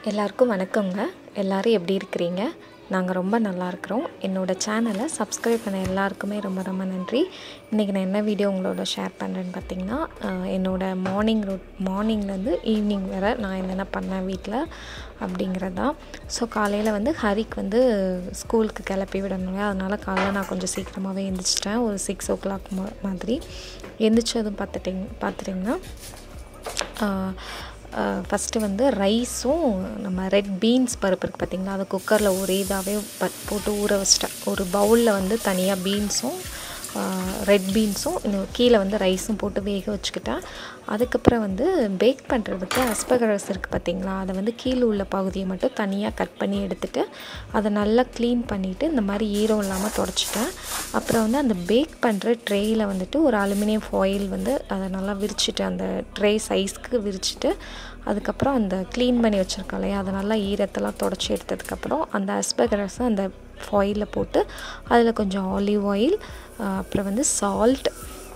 எல்லாருக்கும் வணக்கங்க எல்லோரும் எப்படி இருக்கிறீங்க நாங்கள் ரொம்ப நல்லா இருக்கிறோம் என்னோடய சேனலை சப்ஸ்கிரைப் பண்ண எல்லாருக்குமே ரொம்ப ரொம்ப நன்றி இன்றைக்கி நான் என்ன வீடியோ உங்களோட ஷேர் பண்ணுறேன்னு பார்த்தீங்கன்னா அஹ், என்னோடய மார்னிங் ரூட் மார்னிங்லேருந்து ஈவினிங் வரை நான் என்னென்ன பண்ணேன் வீட்டில் அப்படிங்கிறது தான் ஸோ காலையில் வந்து ஹரிக்கு வந்து ஸ்கூலுக்கு கிளப்பி விடணுங்க அதனால் காலையில் நான் கொஞ்சம் சீக்கிரமாகவே எழுந்திரிச்சிட்டேன் ஒரு சிக்ஸ் ஓ கிளாக் மாதிரி எந்திரிச்சதும் பார்த்துட்டிங் பார்த்துட்டிங்கன்னா ஃபஸ்ட்டு வந்து ரைஸும் நம்ம ரெட் பீன்ஸ் பருப்பு இருக்குது பார்த்திங்களா அதை குக்கரில் ஒரே இதாகவே ப போட்டு ஊற வச்சிட்டேன் ஒரு பவுலில் வந்து தனியாக பீன்ஸும் ரெட் பீன்ஸும் இன்னும் கீழே வந்து ரைஸும் போட்டு வேக வச்சுக்கிட்டேன் அதுக்கப்புறம் வந்து பேக் பண்ணுறதுக்கு அஸ்பகரஸ் இருக்குது பார்த்திங்களா அதை வந்து கீழே உள்ள பகுதியை மட்டும் தனியாக கட் பண்ணி எடுத்துகிட்டு அதை நல்லா க்ளீன் பண்ணிவிட்டு இந்த மாதிரி ஈரம் இல்லாமல் தொடச்சிட்டேன் அப்புறம் வந்து அந்த பேக் பண்ணுற ட்ரேயில் வந்துட்டு ஒரு அலுமினியம் ஃபாயில் வந்து அதை நல்லா விரிச்சிட்டு அந்த ட்ரே சைஸ்க்கு விரிச்சிட்டு அதுக்கப்புறம் அந்த க்ளீன் பண்ணி வச்சுருக்கோம் இல்லையா அதை நல்லா ஈரத்தெல்லாம் தொடச்சி எடுத்ததுக்கப்புறம் அந்த அஸ்பகரஸை அந்த ஃபாயிலில் போட்டு அதில் கொஞ்சம் ஆலிவ் ஆயில் அப்புறம் வந்து சால்ட்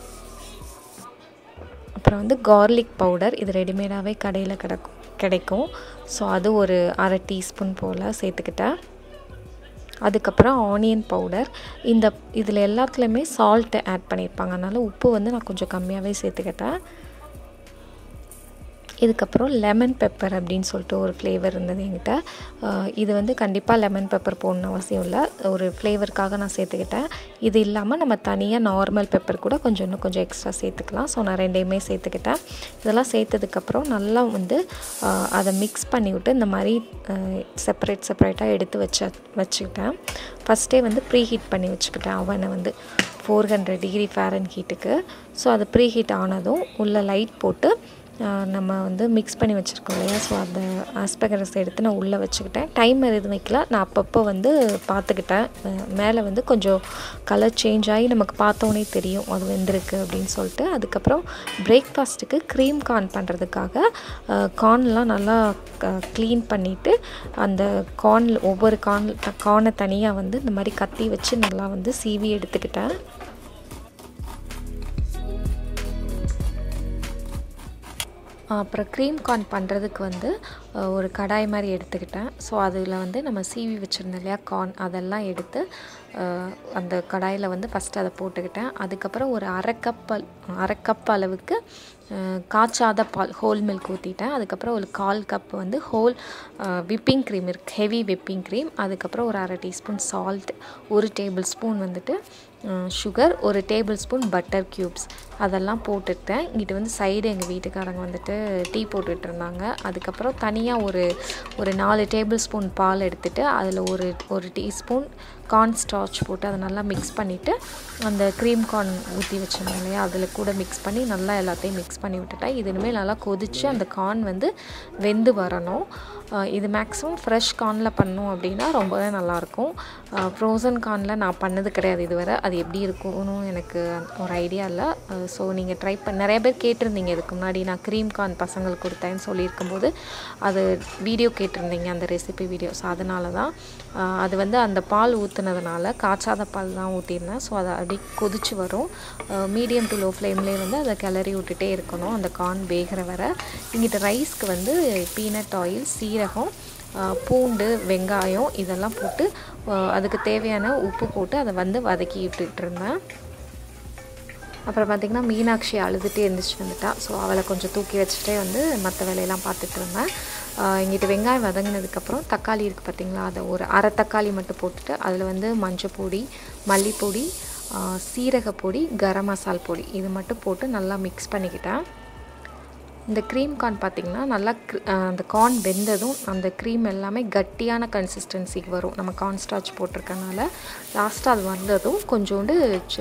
அப்புறம் வந்து கார்லிக் பவுடர் இது ரெடிமேடாகவே கடையில் கிடக்கும் கிடைக்கும் ஸோ அது ஒரு அரை டீஸ்பூன் போல் சேர்த்துக்கிட்டேன் அதுக்கப்புறம் ஆனியன் பவுடர் இந்த இதில் எல்லாத்துலேயுமே சால்ட்டு ஆட் பண்ணியிருப்பாங்க அதனால் உப்பு வந்து நான் கொஞ்சம் கம்மியாகவே சேர்த்துக்கிட்டேன் இதுக்கப்புறம் லெமன் பெப்பர் அப்படின்னு சொல்லிட்டு ஒரு ஃப்ளேவர் இருந்தது என்கிட்ட அஹ் இது வந்து கண்டிப்பாக லெமன் பெப்பர் போடணும் அவசியம் இல்லை ஒரு ஃப்ளேவருக்காக நான் சேர்த்துக்கிட்டேன் இது இல்லாமல் நம்ம தனியாக நார்மல் பெப்பர் கூட கொஞ்சம் இன்னும் கொஞ்சம் எக்ஸ்ட்ரா சேர்த்துக்கலாம் ஸோ நான் ரெண்டையுமே சேர்த்துக்கிட்டேன் இதெல்லாம் சேர்த்ததுக்கப்புறம் நல்லா வந்து அஹ் அதை மிக்ஸ் பண்ணி விட்டு இந்த மாதிரி செப்பரேட் செப்பரேட்டாக எடுத்து வச்ச வச்சுக்கிட்டேன் ஃபஸ்ட்டே வந்து ப்ரீ ஹீட் பண்ணி வச்சுக்கிட்டேன் அவனை வந்து ஃபோர் ஹண்ட்ரட் டிகிரி ஃபேரன் ஹீட்டுக்கு ஸோ அது ப்ரீ ஹீட் ஆனதும் உள்ள லைட் போட்டு ஆஹ் நம்ம வந்து மிக்ஸ் பண்ணி வச்சுருக்கோம் இல்லையா ஸோ அந்த ஆஸ்பெகரஸ் எடுத்து நான் உள்ளே வச்சுக்கிட்டேன் டைமர் எதுவும் வைக்கல நான் அப்பப்போ வந்து பார்த்துக்கிட்டேன் அஹ் மேலே வந்து கொஞ்சம் கலர் சேஞ்ச் ஆகி நமக்கு பார்த்தோன்னே தெரியும் அது வெந்திருக்கு அப்படின்னு சொல்லிட்டு அதுக்கப்புறம் பிரேக்ஃபாஸ்ட்டுக்கு க்ரீம் கார்ன் பண்ணுறதுக்காக கார்ன்லாம் நல்லா க்ளீன் பண்ணிவிட்டு அந்த கார்ன் ஒவ்வொரு கார்ன் கார்னை தனியாக வந்து இந்த மாதிரி கத்தி வச்சு நல்லா வந்து சீவி எடுத்துக்கிட்டேன் அப்புறம் க்ரீம் கார்ன் பண்ணுறதுக்கு வந்து அஹ், ஒரு கடாய் மாதிரி எடுத்துக்கிட்டேன் ஸோ அதில் வந்து நம்ம சீவி வச்சுருந்தோம் இல்லையா கார்ன் அதெல்லாம் எடுத்து அஹ், அந்த கடாயில் வந்து ஃபஸ்ட்டு அதை போட்டுக்கிட்டேன் அதுக்கப்புறம் ஒரு அரை கப் அல்- அரை கப் அளவுக்கு அஹ், காய்ச்சாத பால் ஹோல் மில்க் ஊற்றிட்டேன் அதுக்கப்புறம் ஒரு கால் கப் வந்து ஹோல் விப்பிங் க்ரீம் இருக்கு ஹெவி விப்பிங் க்ரீம் அதுக்கப்புறம் ஒரு அரை டீஸ்பூன் சால்ட் ஒரு டேபிள் ஸ்பூன் வந்துட்டு சுகர் ஒரு டேபிள் ஸ்பூன் பட்டர் க்யூப்ஸ் அதெல்லாம் போட்டுட்டேன் இங்கிட்டு வந்து சைடு எங்கள் வீட்டுக்காரங்க வந்துட்டு டீ போட்டுட்டு இருந்தாங்க அதுக்கப்புறம் தனியாக ஒரு ஒரு நாலு டேபிள் ஸ்பூன் பால் எடுத்துட்டு அதில் ஒரு ஒரு டீஸ்பூன் கார்ன் ஸ்டார்ச் போட்டு அதை நல்லா மிக்ஸ் பண்ணிவிட்டு அந்த க்ரீம் கார்ன் ஊற்றி வச்சிருந்தோம் இல்லையா அதில் கூட மிக்ஸ் பண்ணி நல்லா எல்லாத்தையும் மிக்ஸ் பண்ணி விட்டுட்டேன் இது இனிமேல் நல்லா கொதித்து அந்த கார்ன் வந்து வெந்து வரணும் ஆஹ் இது மேக்ஸிமம் ஃப்ரெஷ் கார்னில் பண்ணோம் அப்படின்னா ரொம்பவே நல்லாயிருக்கும் ஃப்ரோசன் கார்னில் நான் பண்ணது கிடையாது இதுவரை அது எப்படி இருக்கும்னு எனக்கு ஒரு ஐடியா இல்லை ஸோ நீங்கள் ட்ரை பண்ண நிறைய பேர் கேட்டிருந்தீங்க இதுக்கு முன்னாடி நான் க்ரீம் கார்ன் பசங்களுக்கு கொடுத்தேன்னு சொல்லியிருக்கும்போது அது வீடியோ கேட்டிருந்தீங்க அந்த ரெசிபி வீடியோ ஸோ அதனால தான் ஆஹ் அது வந்து அந்த பால் ஊற்றுனதுனால காய்ச்சாத பால் தான் ஊற்றிருந்தேன் ஸோ அதை அப்படி கொதிச்சு வரும் மீடியம் டு லோ ஃப்ளேம்லேயே வந்து அதை கிளறி விட்டுட்டே இருக்கணும் அந்த கார்ன் வேகிற வரை இங்கிட்ட ரைஸ்க்கு வந்து பீனட் ஆயில் சீரகம் ஆஹ் பூண்டு வெங்காயம் இதெல்லாம் போட்டு ஆஹ் அதுக்கு தேவையான உப்பு போட்டு அதை வந்து வதக்கி விட்டுட்டு இருந்தேன் அப்புறம் பார்த்திங்கன்னா மீனாட்சி அழுதுகிட்டே எழுந்திரிச்சு வந்துட்டா ஸோ அவளை கொஞ்சம் தூக்கி வச்சுட்டே வந்து மற்ற வேலையெல்லாம் பார்த்துட்டு இருந்தேன் ஆஹ் இங்கிட்டு வெங்காயம் வதங்கினதுக்கப்புறம் தக்காளி இருக்குது பார்த்திங்களா அதை ஒரு அரை தக்காளி மட்டும் போட்டுட்டு அதில் வந்து மஞ்சள் பொடி மல்லிப்பொடி ஆஹ் சீரகப்பொடி கரம் மசால் பொடி இது மட்டும் போட்டு நல்லா மிக்ஸ் பண்ணிக்கிட்டேன் இந்த க்ரீம் கார்ன் பார்த்திங்கன்னா நல்லா cr- அஹ் அந்த கார்ன் வெந்ததும் அந்த க்ரீம் எல்லாமே கட்டியான கன்சிஸ்டன்சிக்கு வரும் நம்ம கார்ன் ஸ்டார்ச் போட்டிருக்கனால லாஸ்ட்டாக அது வந்ததும் கொஞ்சோண்டு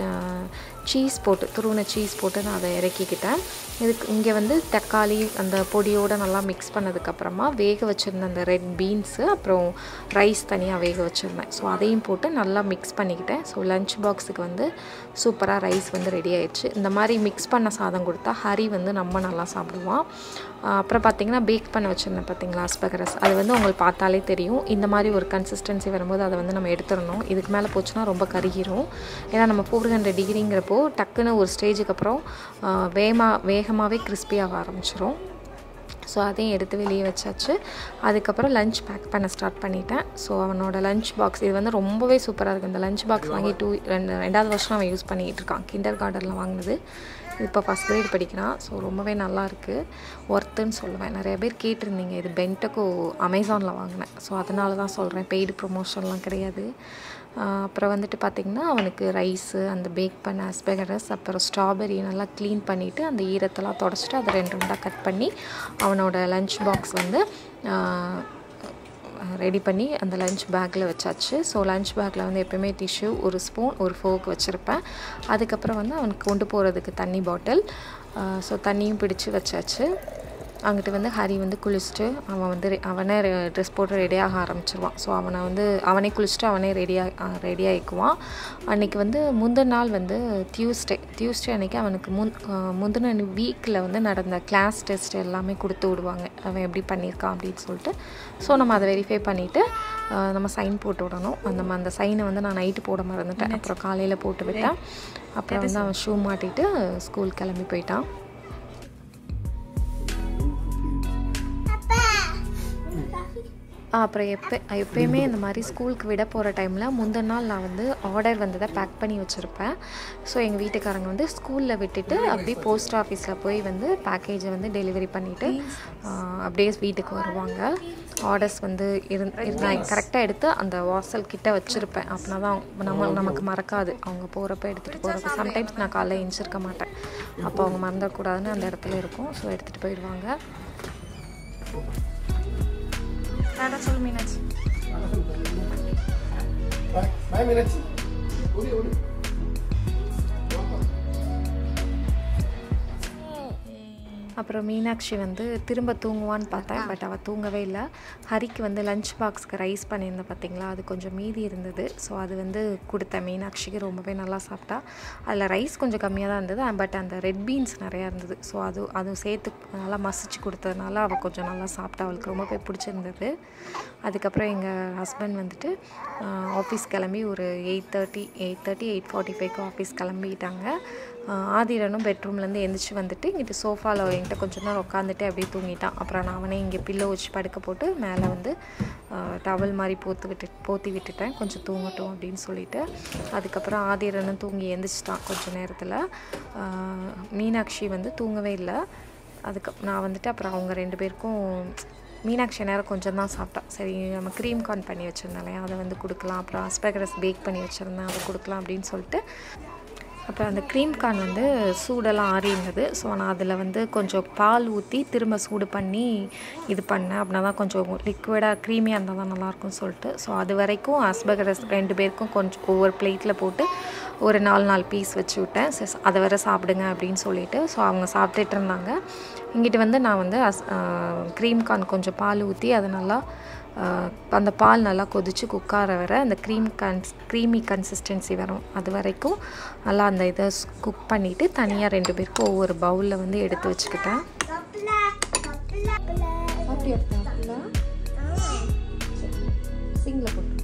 சீஸ் போட்டு துருவின சீஸ் போட்டு நான் அதை இறக்கிக்கிட்டேன் இதுக்கு இங்கே வந்து தக்காளி அந்த பொடியோடு நல்லா மிக்ஸ் பண்ணதுக்கப்புறமா வேக வச்சுருந்த அந்த ரெட் பீன்ஸு அப்புறம் ரைஸ் தனியாக வேக வச்சுருந்தேன் ஸோ அதையும் போட்டு நல்லா மிக்ஸ் பண்ணிக்கிட்டேன் ஸோ லஞ்ச் பாக்ஸுக்கு வந்து சூப்பராக ரைஸ் வந்து ரெடி ஆயிடுச்சு இந்த மாதிரி மிக்ஸ் பண்ண சாதம் கொடுத்தா ஹரி வந்து நம்ம நல்லா சாப்பிடுவான் ஆஹ் அப்புறம் பார்த்தீங்கன்னா பேக் பண்ண வச்சுருந்தேன் பார்த்தீங்களா அஸ்பகரஸ் அது வந்து உங்களுக்கு பார்த்தாலே தெரியும் இந்த மாதிரி ஒரு கன்சிஸ்டன்சி வரும்போது அதை வந்து நம்ம எடுத்துடணும் இதுக்கு மேலே போச்சுன்னா ரொம்ப கருகிரும் ஏன்னா நம்ம ஃபோர் ஹண்ட்ரட் டிகிரிங்கிறப்போ டக்குன்னு ஒரு ஸ்டேஜுக்கு அப்புறம் ஆஹ் வேகமாக வேகமாகவே கிறிஸ்பியாக ஆரம்பிச்சிரும் ஸோ அதையும் எடுத்து வெளியே வச்சாச்சு அதுக்கப்புறம் லஞ்ச் பேக் பண்ண ஸ்டார்ட் பண்ணிட்டேன் ஸோ அவனோட லஞ்ச் பாக்ஸ் இது வந்து ரொம்பவே சூப்பராக இருக்குது இந்த லஞ்ச் பாக்ஸ் வாங்கி டூ ரெண்டு ரெண்டாவது வருஷம் அவன் யூஸ் பண்ணிகிட்டு இருக்கான் கிண்டர் கார்டனில் வாங்கினது இப்போ ஃபஸ்ட் கிரேட் படிக்கிறான் ஸோ ரொம்பவே நல்லா இருக்குது ஒர்த்துன்னு சொல்லுவேன் நிறைய பேர் கேட்டிருந்தீங்க இது பென்டக்கோ அமேசானில் வாங்கினேன் ஸோ அதனால தான் சொல்கிறேன் பெய்டு ப்ரொமோஷன்லாம் கிடையாது அப்புறம் வந்துட்டு பார்த்திங்கன்னா அவனுக்கு ரைஸு அந்த பேக் பண்ண அஸ்பெகரஸ் அப்புறம் ஸ்ட்ராபெரி நல்லா க்ளீன் பண்ணிவிட்டு அந்த ஈரத்தெல்லாம் தொடச்சிட்டு அதை ரெண்டு ரெண்டாக கட் பண்ணி அவனோட லஞ்ச் பாக்ஸ் வந்து ரெடி பண்ணி அந்த லஞ்ச் பேக்கில் வச்சாச்சு ஸோ லஞ்ச் பேக்கில் வந்து எப்போயுமே டிஷ்யூ ஒரு ஸ்பூன் ஒரு ஃபோக் வச்சுருப்பேன் அதுக்கப்புறம் வந்து அவனுக்கு கொண்டு போகிறதுக்கு தண்ணி பாட்டில் ஸோ தண்ணியும் பிடிச்சி வச்சாச்சு அங்கிட்டு வந்து ஹரி வந்து குளிச்சுட்டு அவன் வந்து அவனே ட்ரெஸ் போட்டு ரெடியாக ஆரம்பிச்சிருவான் ஸோ அவனை வந்து அவனே குளிச்சுட்டு அவனே ரெடியாக ரெடி ஆகிக்குவான் அன்றைக்கி வந்து முந்தின நாள் வந்து டியூஸ்டே டியூஸ்டே அன்றைக்கி அவனுக்கு முன் முந்தின வீக்கில் வந்து நடந்த கிளாஸ் டெஸ்ட் எல்லாமே கொடுத்து விடுவாங்க அவன் எப்படி பண்ணியிருக்கான் அப்படின்னு சொல்லிட்டு ஸோ நம்ம அதை வெரிஃபை பண்ணிவிட்டு நம்ம சைன் போட்டு விடணும் அந்த அந்த சைனை வந்து நான் நைட்டு போட மறந்துட்டேன் அப்புறம் காலையில் போட்டு விட்டேன் அப்புறம் வந்து அவன் ஷூ மாட்டிட்டு ஸ்கூல் கிளம்பி போயிட்டான் அப்புறம் எப்போ எப்போயுமே இந்த மாதிரி ஸ்கூலுக்கு விட போகிற டைமில் முந்தின நாள் நான் வந்து ஆர்டர் வந்ததை பேக் பண்ணி வச்சுருப்பேன் ஸோ எங்கள் வீட்டுக்காரங்க வந்து ஸ்கூலில் விட்டுட்டு அப்படியே போஸ்ட் ஆஃபீஸில் போய் வந்து பேக்கேஜை வந்து டெலிவரி பண்ணிவிட்டு அப்படியே வீட்டுக்கு வருவாங்க ஆர்டர்ஸ் வந்து இருந் நான் கரெக்டாக எடுத்து அந்த வாசல் கிட்ட வச்சுருப்பேன் அப்படின்னா தான் நம்ம நமக்கு மறக்காது அவங்க போகிறப்ப எடுத்துகிட்டு போகிறப்ப சம்டைம்ஸ் நான் காலைல எழுந்திருக்க மாட்டேன் அப்போ அவங்க மறந்துடக்கூடாதுன்னு அந்த இடத்துல இருக்கும் ஸோ எடுத்துகிட்டு போயிடுவாங்க டாடா சொல்லு Meenakshi Vai, Mirachi. Uri, uri. அப்புறம் மீனாட்சி வந்து திரும்ப தூங்குவான்னு பார்த்தேன் பட் அவள் தூங்கவே இல்லை ஹரிக்கு வந்து லஞ்ச் பாக்ஸ்க்கு ரைஸ் பண்ணியிருந்தேன் பார்த்தீங்களா அது கொஞ்சம் மீதி இருந்தது ஸோ அது வந்து கொடுத்தேன் மீனாட்சிக்கு ரொம்பவே நல்லா சாப்பிட்டா அதில் ரைஸ் கொஞ்சம் கம்மியாக தான் இருந்தது பட் அந்த ரெட் பீன்ஸ் நிறையா இருந்தது ஸோ அது அதுவும் சேர்த்து நல்லா மசிச்சு கொடுத்ததுனால அவள் கொஞ்சம் நல்லா சாப்பிட்டா அவளுக்கு ரொம்பவே பிடிச்சிருந்தது அதுக்கப்புறம் எங்கள் ஹஸ்பண்ட் வந்துட்டு ஆஃபீஸ் கிளம்பி ஒரு eight thirty eight thirty eight forty ஃபைவ்க்கு ஆஃபீஸ் கிளம்பிட்டாங்க ஆதிரனும் பெட்ரூம்லேருந்து எந்திரிச்சு வந்துட்டு இங்கிட்டு சோஃபாவில் என்கிட்ட கொஞ்சம் நேரம் உட்காந்துட்டு அப்படியே தூங்கிட்டான் அப்புறம் நான் அவனே இங்கே பில்லோ வச்சு படுக்க போட்டு மேலே வந்து டவல் மாதிரி போத்து விட்டு போத்தி விட்டுட்டேன் கொஞ்சம் தூங்கட்டும் அப்படின்னு சொல்லிட்டு அதுக்கப்புறம் ஆதிரனும் தூங்கி எந்திரிச்சிட்டான் கொஞ்சம் நேரத்தில் மீனாட்சி வந்து தூங்கவே இல்லை அதுக்கு நான் வந்துட்டு அப்புறம் அவங்க ரெண்டு பேருக்கும் மீனாட்சி நேரம் கொஞ்சம் தான் சாப்பிட்டா சரி நம்ம க்ரீம் கார்ன் பண்ணி வச்சுருந்தேன் இல்லையா அதை வந்து கொடுக்கலாம் அப்புறம் அஸ்பெகரஸ் பேக் பண்ணி வச்சுருந்தேன் அதை கொடுக்கலாம் அப்படின்னு சொல்லிட்டு அப்புறம் அந்த க்ரீம் கார்ன் வந்து சூடெல்லாம் ஆறி இருந்தது ஸோ நான் அதில் வந்து கொஞ்சம் பால் ஊற்றி திரும்ப சூடு பண்ணி இது பண்ணேன் அப்படின்னா தான் கொஞ்சம் லிக்விடாக க்ரீமியாக இருந்தால் தான் நல்லாயிருக்கும்னு சொல்லிட்டு ஸோ அது வரைக்கும் அஸ்பகரஸ் ரெண்டு பேருக்கும் கொஞ்சம் ஒவ்வொரு பிளேட்டில் போட்டு ஒரு நாலு நாலு பீஸ் வச்சு விட்டேன் சரி அதை வேற சாப்பிடுங்க அப்படின்னு சொல்லிட்டு ஸோ அவங்க சாப்பிட்டுட்டு இருந்தாங்க இங்கிட்டு வந்து நான் வந்து அஸ் க்ரீம் கார்ன் கொஞ்சம் பால் ஊற்றி அதை நல்லா அந்த பால் நல்லா கொதித்து குக்கார வர அந்த க்ரீம் கன்ஸ் க்ரீமி கன்சிஸ்டன்சி வரும் அது வரைக்கும் நல்லா அந்த இதை குக் பண்ணிவிட்டு தனியாக ரெண்டு பேருக்கும் ஒவ்வொரு பவுலில் வந்து எடுத்து வச்சுக்கிட்டேன் சிங்கில் போட்டு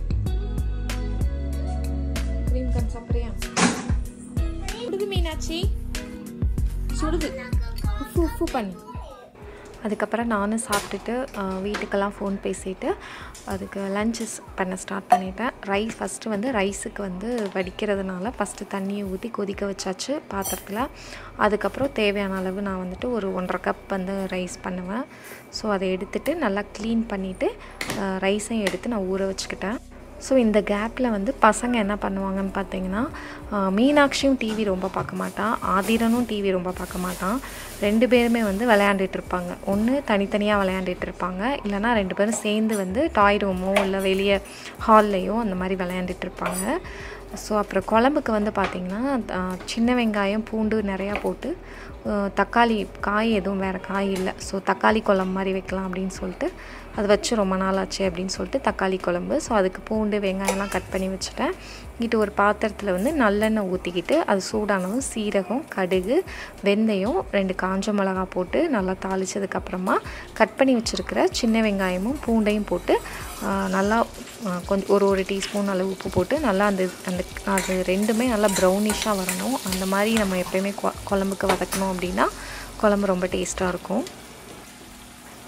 க்ரீம் கன் சாப்பிட்றியா சுடுது மீனாட்சி சுடுது உஃபு உஃபு பண்ணி அதுக்கப்புறம் நானும் சாப்பிட்டுட்டு வீட்டுக்கெல்லாம் ஃபோன் பேசிவிட்டு அதுக்கு லஞ்சஸ் பண்ண ஸ்டார்ட் பண்ணிட்டேன் ரைஸ் ஃபஸ்ட்டு வந்து ரைஸுக்கு வந்து வடிக்கிறதுனால ஃபஸ்ட்டு தண்ணியை ஊற்றி கொதிக்க வச்சாச்சு பாத்திரத்தில் அதுக்கப்புறம் தேவையான அளவு நான் வந்துட்டு ஒரு ஒன்றரை கப் வந்து ரைஸ் பண்ணுவேன் ஸோ அதை எடுத்துகிட்டு நல்லா க்ளீன் பண்ணிவிட்டு ரைஸையும் எடுத்து நான் ஊற வச்சுக்கிட்டேன் ஸோ இந்த கேப்பில் வந்து பசங்க என்ன பண்ணுவாங்கன்னு பார்த்தீங்கன்னா மீனாட்சியும் டிவி ரொம்ப பார்க்க மாட்டான் ஆதிரனும் டிவி ரொம்ப பார்க்க மாட்டான் ரெண்டு பேருமே வந்து விளையாண்டுட்டு இருப்பாங்க ஒன்று தனித்தனியாக விளையாண்டுட்டு இருப்பாங்க இல்லைனா ரெண்டு பேரும் சேர்ந்து வந்து டாய் ரூமோ இல்லை வெளியே ஹால்லையோ அந்த மாதிரி விளையாண்டுட்டு இருப்பாங்க ஸோ அப்புறம் குழம்புக்கு வந்து பார்த்திங்கன்னா சின்ன வெங்காயம் பூண்டு நிறையா போட்டு தக்காளி காய் எதுவும் வேறு காய் இல்லை ஸோ தக்காளி குழம்பு மாதிரி வைக்கலாம் அப்படின்னு சொல்லிட்டு அது வச்சு ரொம்ப நாள் ஆச்சு அப்படின்னு சொல்லிட்டு தக்காளி குழம்பு ஸோ அதுக்கு பூண்டு வெங்காயம்லாம் கட் பண்ணி வச்சுட்டேன் இங்கிட்டு ஒரு பாத்திரத்தில் வந்து நல்லெண்ணெய் ஊற்றிக்கிட்டு அது சூடானதும் சீரகம் கடுகு வெந்தயம் ரெண்டு காஞ்ச மிளகா போட்டு நல்லா தாளித்ததுக்கப்புறமா கட் பண்ணி வச்சுருக்கிற சின்ன வெங்காயமும் பூண்டையும் போட்டு நல்லா கொஞ்சம் ஒரு ஒரு டீஸ்பூன் அளவு உப்பு போட்டு நல்லா அந்த அந்த அது ரெண்டுமே நல்லா ப்ரௌனிஷாக வரணும் அந்த மாதிரி நம்ம எப்போயுமே குழம்புக்கு வதக்கணும் அப்படின்னா குழம்பு ரொம்ப டேஸ்ட்டாக இருக்கும்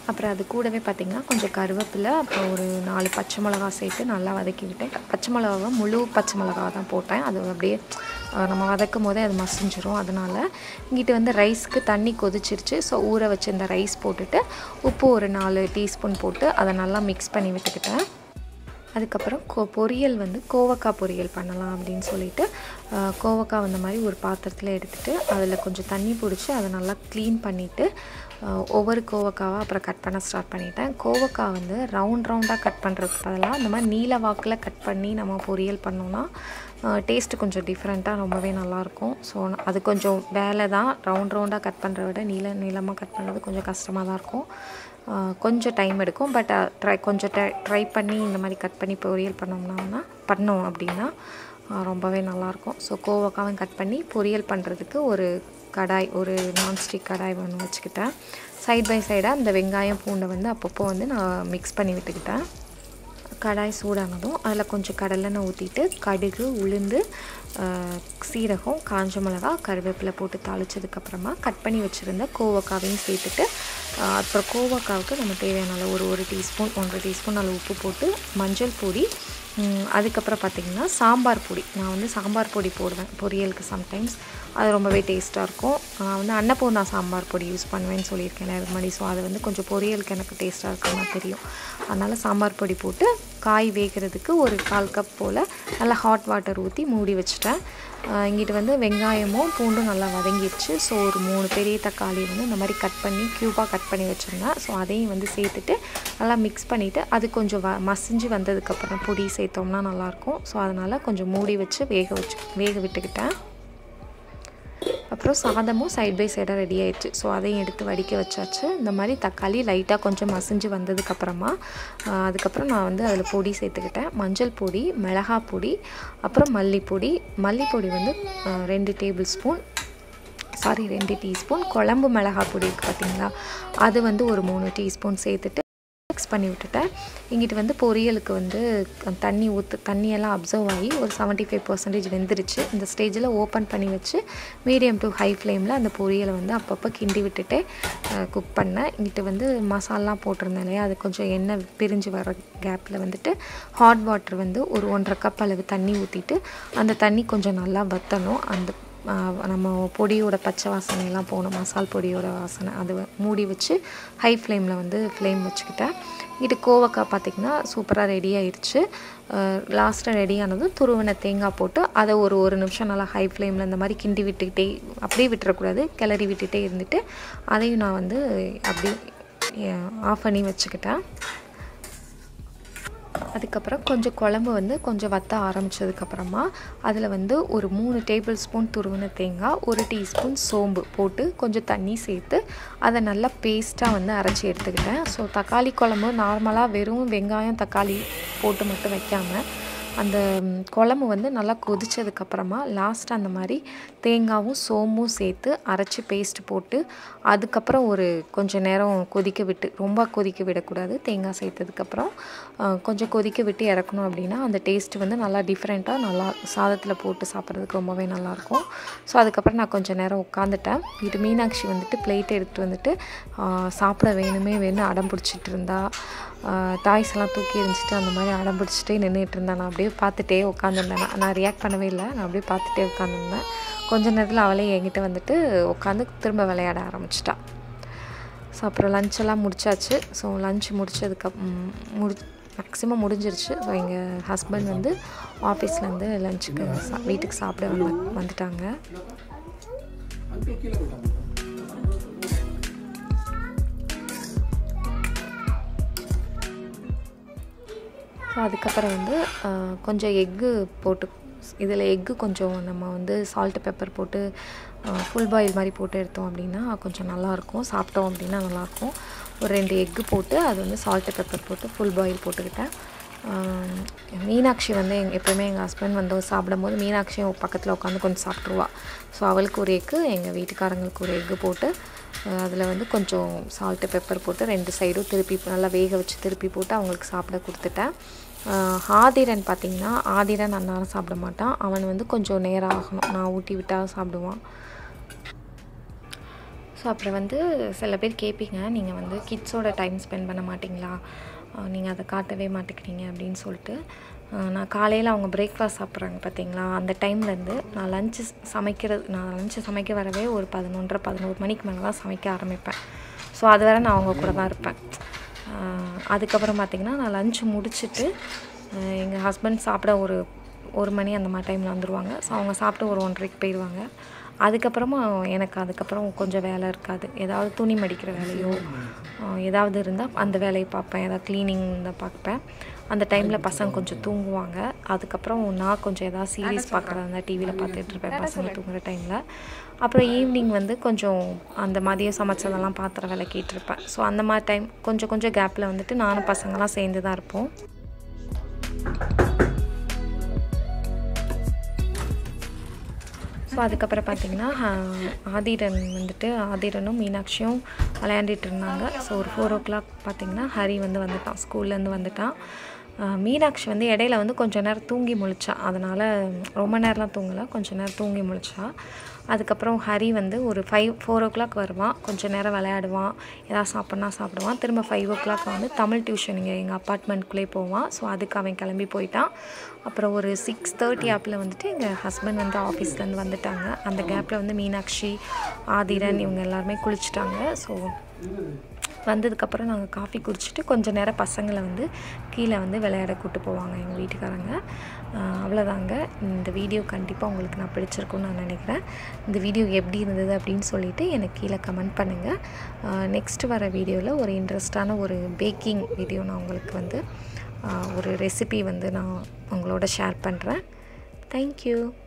அப்புறம் அது கூடவே பார்த்திங்கன்னா கொஞ்சம் கருவேப்பிலை அப்புறம் ஒரு நாலு பச்சை மிளகா சேர்த்து நல்லா வதக்கி விட்டேன் பச்சை மிளகாவை முழு பச்சை மிளகா தான் போட்டேன் அது அப்படியே அஹ், நம்ம வதக்கும் போதே அது மசிஞ்சிரும் அதனால் இங்கிட்டு வந்து ரைஸ்க்கு தண்ணி கொதிச்சிருச்சு ஸோ ஊற வச்சு இந்த ரைஸ் போட்டுட்டு உப்பு ஒரு நாலு டீஸ்பூன் போட்டு அதை நல்லா மிக்ஸ் பண்ணி விட்டுக்கிட்டேன் அதுக்கப்புறம் கோ பொரியல் வந்து கோவக்காய் பொரியல் பண்ணலாம் அப்படின்னு சொல்லிட்டு அஹ், கோவக்காய் அந்த மாதிரி ஒரு பாத்திரத்தில் எடுத்துகிட்டு அதில் கொஞ்சம் தண்ணி பிடிச்சி அதை நல்லா க்ளீன் பண்ணிவிட்டு ஒவ்வொரு கோவக்காவாக அப்புறம் கட் பண்ண ஸ்டார்ட் பண்ணிட்டேன் கோவக்காய் வந்து ரவுண்ட் ரவுண்டாக கட் பண்ணுறதுக்கு பதிலாக இந்த மாதிரி நீல வாக்கில் கட் பண்ணி நம்ம பொரியல் பண்ணோன்னா டேஸ்ட்டு கொஞ்சம் டிஃப்ரெண்ட்டாக ரொம்பவே நல்லாயிருக்கும் ஸோ அது கொஞ்சம் வேலை தான் ரவுண்ட் ரவுண்டாக கட் பண்ணுறத விட நீள நீளமாக கட் பண்ணுறது கொஞ்சம் கஷ்டமாக தான் இருக்கும் ஆஹ் கொஞ்சம் டைம் எடுக்கும் பட் ட்ரை கொஞ்சம் ட்ரை ட்ரை பண்ணி இந்த மாதிரி கட் பண்ணி பொரியல் பண்ணோம்னா பண்ணோம் அப்படின்னா ஆஹ் ரொம்பவே நல்லாயிருக்கும் ஸோ கோவக்காவும் கட் பண்ணி பொரியல் பண்ணுறதுக்கு ஒரு கடாய் ஒரு நான்ஸ்டிக் கடாய் ஒன்று வச்சுக்கிட்டேன் சைட் பை சைடாக இந்த வெங்காயம் பூண்டை வந்து அப்பப்போ வந்து நான் மிக்ஸ் பண்ணி விட்டுக்கிட்டேன் கடாய் சூடானதும் அதில் கொஞ்சம் கடலெண்ணெய் ஊற்றிட்டு கடுகு உளுந்து ஆஹ், சீரகம் காஞ்ச மிளகா கருவேப்பிலை போட்டு தாளிச்சதுக்கப்புறமா கட் பண்ணி வச்சுருந்த கோவக்காவையும் சேர்த்துட்டு ஆஹ், அப்புறம் கோவக்காவுக்கு நம்ம தேவையான அளவு ஒரு ஒரு டீஸ்பூன் ஒன்றரை டீஸ்பூன் அளவு உப்பு போட்டு மஞ்சள் பொடி ம், அதுக்கப்புறம் பார்த்திங்கன்னா சாம்பார் பொடி நான் வந்து சாம்பார் பொடி போடுவேன் பொரியலுக்கு சம்டைம்ஸ் அது ரொம்பவே டேஸ்ட்டாக இருக்கும் நான் வந்து அன்னபூர்ணா சாம்பார் பொடி யூஸ் பண்ணுவேன்னு சொல்லியிருக்கேன் நேரம் முன்னாடி ஸோ அது வந்து கொஞ்சம் பொரியலுக்கு எனக்கு டேஸ்ட்டாக இருக்குன்னு தெரியும் அதனால் சாம்பார் பொடி போட்டு காய் வேகிறதுக்கு ஒரு கால் கப் போல் நல்லா ஹாட் வாட்டர் ஊற்றி மூடி வச்சுட்டேன் ஆஹ் இங்கிட்டு வந்து வெங்காயமும் பூண்டும் நல்லா வதங்கிடுச்சு ஸோ ஒரு மூணு பெரிய தக்காளி வந்து இந்த மாதிரி கட் பண்ணி க்யூபாக கட் பண்ணி வச்சுருந்தேன் ஸோ அதையும் வந்து சேர்த்துட்டு நல்லா மிக்ஸ் பண்ணிவிட்டு அது கொஞ்சம் வ மசிஞ்சு வந்ததுக்கப்புறம் பொடி சேர்த்தோம்னா நல்லாயிருக்கும் ஸோ அதனால் கொஞ்சம் மூடி வச்சு வேக வச்சு வேக விட்டுக்கிட்டேன் அப்புறம் சாதமும் சைட் பை சைடாக ரெடி ஆயிடுச்சு ஸோ அதையும் எடுத்து வடிக்க வச்சாச்சு இந்த மாதிரி தக்காளி லைட்டாக கொஞ்சம் மசிஞ்சு வந்ததுக்கப்புறமா ஆஹ், அதுக்கப்புறம் நான் வந்து அதில் பொடி சேர்த்துக்கிட்டேன் மஞ்சள் பொடி மிளகாய் பொடி அப்புறம் மல்லிப்பொடி மல்லிப்பொடி வந்து ஆஹ், ரெண்டு டேபிள் ஸ்பூன் சாரி ரெண்டு டீஸ்பூன் குழம்பு மிளகாய் பொடி இருக்குது பார்த்தீங்களா அது வந்து ஒரு மூணு டீஸ்பூன் சேர்த்துட்டு மிக்ஸ் பண்ணி விட்டுட்டேன் இங்கிட்டு வந்து பொரியலுக்கு வந்து தண்ணி ஊற்று தண்ணியெல்லாம் அப்சர்வ் ஆகி ஒரு செவன்ட்டி ஃபைவ் பர்சன்டேஜ் வெந்துருச்சு இந்த ஸ்டேஜில் ஓப்பன் பண்ணி வச்சு மீடியம் டு ஹை ஃப்ளேமில் அந்த பொரியலை வந்து அப்பப்போ கிண்டி விட்டுட்டே குக் பண்ணேன் இங்கிட்டு வந்து மசாலாம் போட்டிருந்தேன் இல்லையா அது கொஞ்சம் எண்ணெய் பிரிஞ்சு வர கேப்பில் வந்துட்டு ஹாட் வாட்டர் வந்து ஒரு ஒன்றரை கப் அளவு தண்ணி ஊற்றிட்டு அந்த தண்ணி கொஞ்சம் நல்லா வற்றணும் அந்த ஆஹ் நம்ம பொடியோட பச்சை வாசனையெல்லாம் போகணும் மசால் பொடியோட வாசனை அது வ- மூடி வச்சு ஹை ஃப்ளேமில் வந்து ஃப்ளேம் வச்சுக்கிட்டேன் இது கோவக்காய் பார்த்திங்கன்னா சூப்பராக ரெடி ஆயிடுச்சு லாஸ்ட்டாக ரெடி ஆனதும் துருவின தேங்காய் போட்டு அதை ஒரு ஒரு நிமிஷம் நல்லா ஹை ஃப்ளேமில் இந்த மாதிரி கிண்டி விட்டுக்கிட்டே அப்படியே விட்டுறக்கூடாது கிளறி விட்டுட்டே இருந்துட்டு அதையும் நான் வந்து அப்படியே ஆஃப் பண்ணி வச்சுக்கிட்டேன் அதுக்கப்புறம் கொஞ்சம் குழம்பு வந்து கொஞ்சம் வத்த ஆரம்பித்ததுக்கப்புறமா அதில் வந்து ஒரு மூணு டேபிள் ஸ்பூன் துருவின தேங்காய் ஒரு டீஸ்பூன் சோம்பு போட்டு கொஞ்சம் தண்ணி சேர்த்து அதை நல்லா பேஸ்ட்டாக வந்து அரைச்சி எடுத்துக்கிட்டேன் ஸோ தக்காளி குழம்பு நார்மலாக வெறும் வெங்காயம் தக்காளி போட்டு மட்டும் வைக்காமல் அந்த ம், குழம்பு வந்து நல்லா கொதிச்சதுக்கப்புறமா லாஸ்ட் அந்த மாதிரி தேங்காவும் சோம்பும் சேர்த்து அரைச்சி பேஸ்ட் போட்டு அதுக்கப்புறம் ஒரு கொஞ்ச நேரம் கொதிக்க விட்டு ரொம்ப கொதிக்க விடக்கூடாது தேங்காய் சேர்த்ததுக்கப்புறம் அஹ், கொஞ்சம் கொதிக்க விட்டு இறக்கணும் அப்படின்னா அந்த டேஸ்ட் வந்து நல்லா டிஃப்ரெண்ட்டாக நல்லா சாதத்தில் போட்டு சாப்பிட்றதுக்கு ரொம்பவே நல்லாயிருக்கும் ஸோ அதுக்கப்புறம் நான் கொஞ்சம் நேரம் உட்காந்துட்டேன் இது மீனாட்சி வந்துட்டு பிளேட் எடுத்துகிட்டு வந்துட்டு ஆஹ், சாப்பிட வேணுமே வேணும் அடம் பிடிச்சிட்டு இருந்தா டாய்ஸ் எல்லாம் தூக்கி எரிஞ்சிட்டு அந்த மாதிரி அடம் பிடிச்சிட்டே நின்றுட்டு இருந்தேன் நான் அப்படியே பார்த்துட்டே உட்காந்துருந்தேன் நான் நான் ரியாக்ட் பண்ணவே இல்லை நான் அப்படியே பார்த்துட்டே உட்காந்துருந்தேன் கொஞ்ச நேரத்தில் அவளே என்கிட்ட வந்துட்டு உட்காந்து திரும்ப விளையாட ஆரம்பிச்சிட்டா ஸோ அப்புறம் லஞ்செல்லாம் முடிச்சாச்சு ஸோ லஞ்ச் முடிச்சதுக்கு முடி மேக்ஸிமம் முடிஞ்சிருச்சு ஸோ எங்கள் ஹஸ்பண்ட் வந்து ஆஃபீஸ்லேருந்து லஞ்சுக்கு சா வீட்டுக்கு சாப்பிட வந்து வந்துட்டாங்க அதுக்கு கீழே போட்டாங்க ஸோ அதுக்கப்புறம் வந்து ஆஹ், கொஞ்சம் எக்கு போட்டு இதில் எக்கு கொஞ்சம் நம்ம வந்து சால்ட் பெப்பர் போட்டு ஃபுல் பாயில் மாதிரி போட்டு எடுத்தோம் அப்படின்னா கொஞ்சம் நல்லாயிருக்கும் சாப்பிட்டோம் அப்படின்னா நல்லாயிருக்கும் ஒரு ரெண்டு எக்கு போட்டு அது வந்து சால்ட் பெப்பர் போட்டு ஃபுல் பாயில் போட்டுக்கிட்டேன் ஆஹ், மீனாட்சி வந்து எங் எப்போயுமே எங்கள் ஹஸ்பண்ட் வந்து சாப்பிடும்போது மீனாட்சியும் பக்கத்தில் உட்காந்து கொஞ்சம் சாப்பிட்ருவா ஸோ அவளுக்கு ஒரு எக்கு எங்கள் வீட்டுக்காரங்களுக்கு ஒரு எக்கு போட்டு அதில் வந்து கொஞ்சம் சால்ட்டு பெப்பர் போட்டு ரெண்டு சைடும் திருப்பி நல்லா வேக வச்சு திருப்பி போட்டு அவங்களுக்கு சாப்பிட கொடுத்துட்டேன் ஆஹ் ஆதிரன் பார்த்திங்கன்னா ஆதிரன் அன்னாரம் சாப்பிட மாட்டான் அவன் வந்து கொஞ்சம் நேரம் ஆகணும் நான் ஊட்டி விட்டால் சாப்பிடுவான் ஸோ ஸோ அப்புறம் வந்து சில பேர் கேட்பீங்க நீங்கள் வந்து கிட்ஸோட டைம் ஸ்பெண்ட் பண்ண மாட்டிங்களா நீங்கள் அதை காட்டவே மாட்டேங்கிறீங்க அப்படின்னு சொல்லிட்டு அஹ் நான் காலையில் அவங்க பிரேக்ஃபாஸ்ட் சாப்பிட்றாங்க பார்த்தீங்களா அந்த டைம்லேருந்து நான் லஞ்சு சமைக்கிறது நான் லஞ்சு சமைக்க வரவே ஒரு பதினொன்றரை பதினோரு மணிக்கு மேலே தான் சமைக்க ஆரம்பிப்பேன் ஸோ அது வரை நான் அவங்க கூட தான் இருப்பேன் அஹ் அதுக்கப்புறம் பார்த்திங்கன்னா நான் லஞ்சு முடிச்சுட்டு எங்கள் ஹஸ்பண்ட் சாப்பிட ஒரு ஒரு மணி அந்த மாதிரி டைமில் வந்துடுவாங்க ஸோ அவங்க சாப்பிட்டு ஒரு ஒன்றரைக்கு போயிடுவாங்க அதுக்கப்புறமா எனக்கு அதுக்கப்புறம் கொஞ்சம் வேலை இருக்காது ஏதாவது துணி மடிக்கிற வேலையோ அஹ் ஏதாவது இருந்தால் அந்த வேலையை பார்ப்பேன் ஏதாவது க்ளீனிங் தான் பார்ப்பேன் அந்த டைமில் பசங்க கொஞ்சம் தூங்குவாங்க அதுக்கப்புறம் நான் கொஞ்சம் ஏதாவது சீரியஸ் பார்க்குறதா இருந்தால் டிவியில் பார்த்துட்டு இருப்பேன் பசங்க தூங்குற டைமில் அப்புறம் ஈவினிங் வந்து கொஞ்சம் அந்த மதியம் சமைச்சதெல்லாம் பாத்திரம் விளக்கிட்டு இருப்பேன் ஸோ அந்த மாதிரி டைம் கொஞ்சம் கொஞ்சம் கேப்பில் வந்துட்டு நானும் பசங்களாம் சேர்ந்து தான் இருப்போம் ஸோ அதுக்கப்புறம் பார்த்தீங்கன்னா ஆஹ், ஆதிரன் வந்துட்டு ஆதிரனும் மீனாட்சியும் விளையாண்டுட்டு இருந்தாங்க ஸோ ஒரு ஃபோர் ஓ கிளாக் பார்த்தீங்கன்னா ஹரி வந்து வந்துட்டான் ஸ்கூல்லேருந்து வந்துட்டான் ஆஹ், மீனாட்சி வந்து இடையில வந்து கொஞ்ச நேரம் தூங்கி முழிச்சா அதனால் ரொம்ப நேரம்லாம் தூங்கலை கொஞ்ச நேரம் தூங்கி முழிச்சா அதுக்கப்புறம் ஹரி வந்து ஒரு ஃபைவ் ஃபோர் ஓ கிளாக் வருவான் கொஞ்ச நேரம் விளையாடுவான் ஏதாவது சாப்பிட்னா சாப்பிடுவான் திரும்ப ஃபைவ் ஓ கிளாக் வந்து தமிழ் டியூஷன் இங்கே எங்கள் அப்பார்ட்மெண்ட்குள்ளே போவான் ஸோ அதுக்கு அவன் கிளம்பி போயிட்டான் அப்புறம் ஒரு சிக்ஸ் தேர்ட்டி ஆப்பில் வந்துட்டு எங்கள் ஹஸ்பண்ட் வந்து ஆஃபீஸ்லேருந்து வந்துட்டாங்க அந்த கேப்பில் வந்து மீனாட்சி ஆதிரன் இவங்க எல்லாருமே குளிச்சிட்டாங்க ஸோ வந்ததுக்கப்புறம் நாங்கள் காஃபி குடிச்சிட்டு கொஞ்ச நேரம் பசங்களை வந்து கீழே வந்து விளையாட கூட்டு போவாங்க எங்கள் வீட்டுக்காரங்க ஆஹ் அவ்வளோதாங்க இந்த வீடியோ கண்டிப்பாக உங்களுக்கு நான் பிடிச்சிருக்கும்னு நான் நினைக்கிறேன் இந்த வீடியோ எப்படி இருந்தது அப்படின்னு சொல்லிட்டு எனக்கு கீழே கமெண்ட் பண்ணுங்கள் நெக்ஸ்ட் வர வீடியோவில் ஒரு இன்ட்ரெஸ்டான ஒரு பேக்கிங் வீடியோ நான் உங்களுக்கு வந்து ஆஹ் ஒரு ரெசிபி வந்து நான் உங்களோட ஷேர் பண்ணுறேன் தேங்க்யூ